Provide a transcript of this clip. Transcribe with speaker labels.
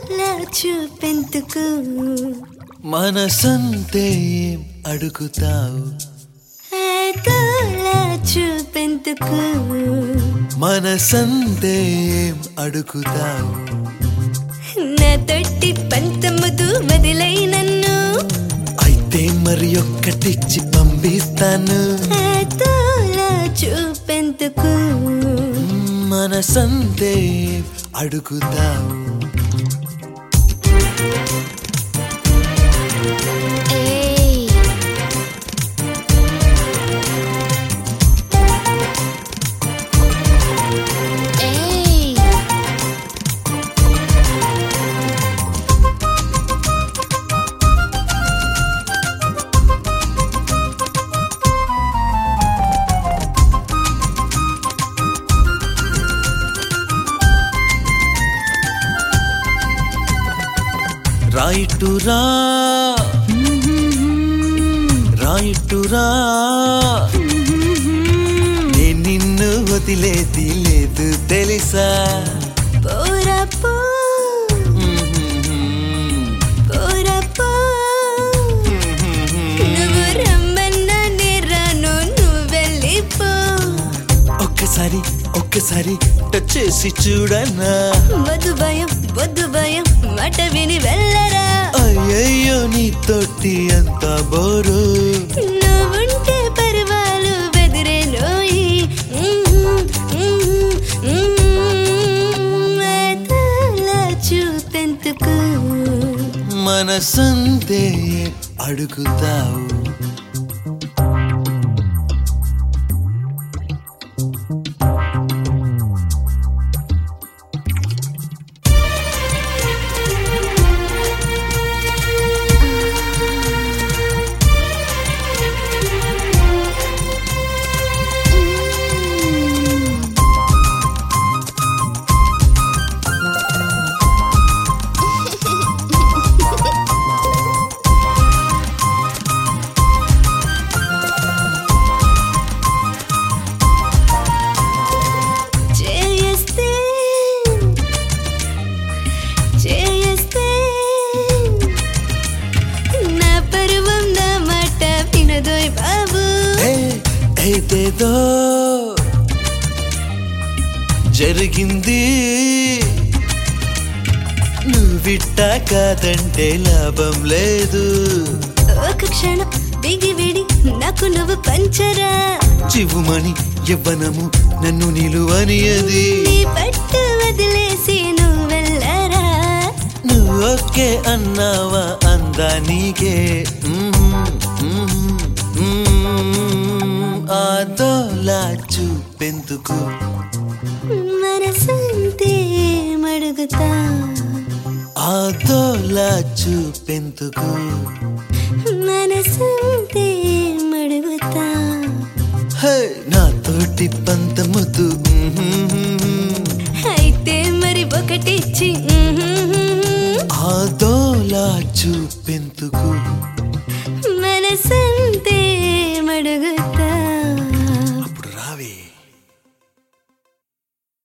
Speaker 1: అదోలా చూపెందుకు
Speaker 2: మనసంతే ఏం అడుగుతావు
Speaker 1: అదోలా చూపెందుకు
Speaker 2: మనసంతే ఏం అడుగుతావు
Speaker 1: నా తొట్టి పంతముదు వదిలై నన్ను
Speaker 2: అయితే మరి ఒక్కటిచ్చి పంపిస్తాను
Speaker 1: అదోలా చూపెందుకు
Speaker 2: మనసంతే ఏం అడుగుతావు
Speaker 1: ఏయ్ ఏయ్
Speaker 2: రాయిటురా రాయిటురా నేను నిన్ను వదిలేది లేదు తెలుసా
Speaker 1: పోరా పో పోరా పో నువ్వు రమ్మన్నా నే రాను నువ్వు వెళ్ళిపో
Speaker 2: ఒక్కసారి ఒక్కసారి టచ్ చేసి చూడనా
Speaker 1: వద్దు భయం వద్దు భయం మాట విని వెళ్ళరా
Speaker 2: అయ్యయ్యో నీ తోటి అంత బోరు
Speaker 1: నువ్వుంటే పర్వాలు బెదిరే నోయి చూపెందుకు
Speaker 2: మనసంతే అడుగుతావు
Speaker 1: చేస్తే చేస్తే నా పరువం నా మాట వినదోయ్ బాబు
Speaker 2: ఏ, ఏదేదో జరిగింది నువ్విట్టా కాదంటే లాభం లేదు
Speaker 1: ఒక క్షణం బిగి విడి నాకు నువ్వు పంచరా
Speaker 2: చివుమని యవ్వనము నన్ను నిలువనియది
Speaker 1: నీ పట్టు వదిలేసి నువ్వు వెళ్ళరా
Speaker 2: నువ్వు ఒకే అన్నావా అందానికే మ్మ్, మ్మ్, మ్మ్. ఆదోలా చూపెందుకు
Speaker 1: మనసంతే మడుగుతా
Speaker 2: ఆదోలా చూపెందుకు
Speaker 1: మనసంతే మడుగుతా
Speaker 2: హే నాతోటి పంతముదు
Speaker 1: అయితే మరి ఒకటిచ్చి
Speaker 2: ఆదోలా చూపెందుకు